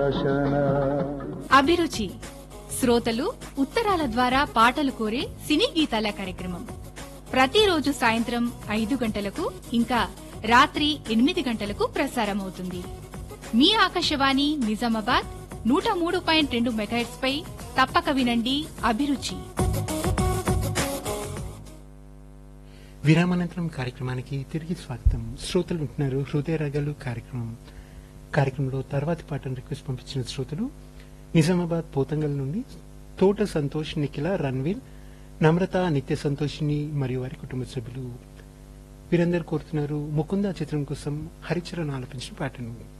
అభిరుచి శ్రోతలు ఉత్తరాల ద్వారా పాటలు కోరే సినీ గీతాల కార్యక్రమం ప్రతిరోజు సాయంత్రం ఐదు గంటలకు ఇంకా రాత్రి ఎనిమిది గంటలకు ప్రసారమవుతుంది మీ ఆకాశవాణి నిజామాబాద్ నూట మూడు పాయింట్ రెండు మెగాహెట్స్ పై తప్పక వినండి అభిరుచి విరామానంతరం కార్యక్రమానికి తిరిగి స్వాగతం శ్రోతలు ఉంటున్నారు హృదయ రాగాలు కార్యక్రమం కార్యక్రమంలో తర్వాతి పాటను రిక్వెస్ట్ పంపించిన శ్రోతలు నిజామాబాద్ పోతంగల్ నుండి తోట సంతోష్ నిఖిల రణ్వీర్ నమ్రత నిత్య సంతోషిని మరియు వారి కుటుంబ సభ్యులు వీరందరూ కోరుతున్నారు ముకుంద చిత్రం కోసం హరిచరణ్ ఆలపించిన పాటను